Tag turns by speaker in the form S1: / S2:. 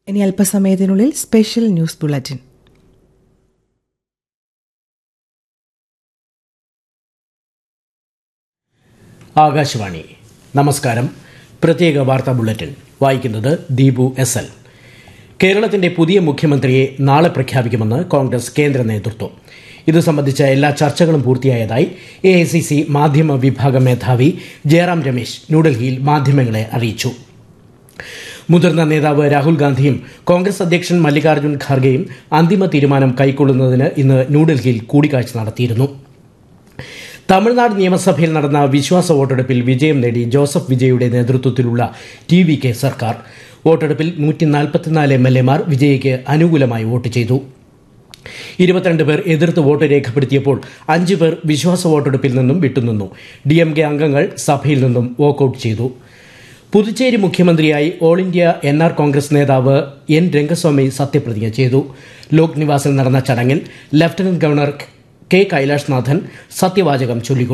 S1: ഇനി അല്പസമയത്തിനുള്ളിൽ special news bulletin
S2: Akashvani നമസ്കാരം പ്രത്യേക വാർത്താ ബുള്ളറ്റിൻ വായിക്കുന്നത് ദീപു എസ് എൽ കേരളത്തിന്റെ പുതിയ മുഖ്യമന്ത്രിയെ നാളെ പ്രഖ്യാപിക്കുമെന്ന് കോൺഗ്രസ് കേന്ദ്ര നേതൃത്വം ഇത് സംബന്ധിച്ച എല്ലാ ചർച്ചകളും പൂർത്തിയായതായി എ ഐ സി സി മാധ്യമ വിഭാഗം മേധാവി ജയറാം രമേശ് ന്യൂഡൽഹിയിൽ മാധ്യമങ്ങളെ അറിയിച്ചു മുതിർന്ന നേതാവ് രാഹുൽ ഗാന്ധിയും കോൺഗ്രസ് അധ്യക്ഷൻ മല്ലികാർജ്ജുൻ ഖാർഗെയും അന്തിമ തീരുമാനം കൈക്കൊള്ളുന്നതിന് ഇന്ന് ന്യൂഡൽഹിയിൽ കൂടിക്കാഴ്ച നടത്തിയിരുന്നു തമിഴ്നാട് നിയമസഭയിൽ നടന്ന വിശ്വാസ വോട്ടെടുപ്പിൽ വിജയം നേടി ജോസഫ് വിജയുടെ നേതൃത്വത്തിലുള്ള ടി വി കെ സർക്കാർ വോട്ടെടുപ്പിൽ നൂറ്റി നാൽപ്പത്തിനാല് എം എൽ എമാർ വിജയ്ക്ക് അനുകൂലമായി വോട്ട് ചെയ്തു ഇരുപത്തിരണ്ട് പേർ എതിർത്ത് വോട്ട് രേഖപ്പെടുത്തിയപ്പോൾ അഞ്ച് പേർ വിശ്വാസ വോട്ടെടുപ്പിൽ നിന്നും വിട്ടുനിന്നു ഡി എം കെ അംഗങ്ങൾ സഭയിൽ നിന്നും വോക്കൌട്ട് ചെയ്തു പുതുച്ചേരി മുഖ്യമന്ത്രിയായി all India N R Congress നേതാവ് എൻ രംഗസ്വാമി സത്യപ്രതിജ്ഞ ചെയ്തു ലോക് നിവാസിൽ നടന്ന ചടങ്ങിൽ ലഫ്റ്റനന്റ് ഗവർണർ കെ കൈലാഷ്നാഥൻ സത്യവാചകം ചൊല്ലിക്കൊടുത്തു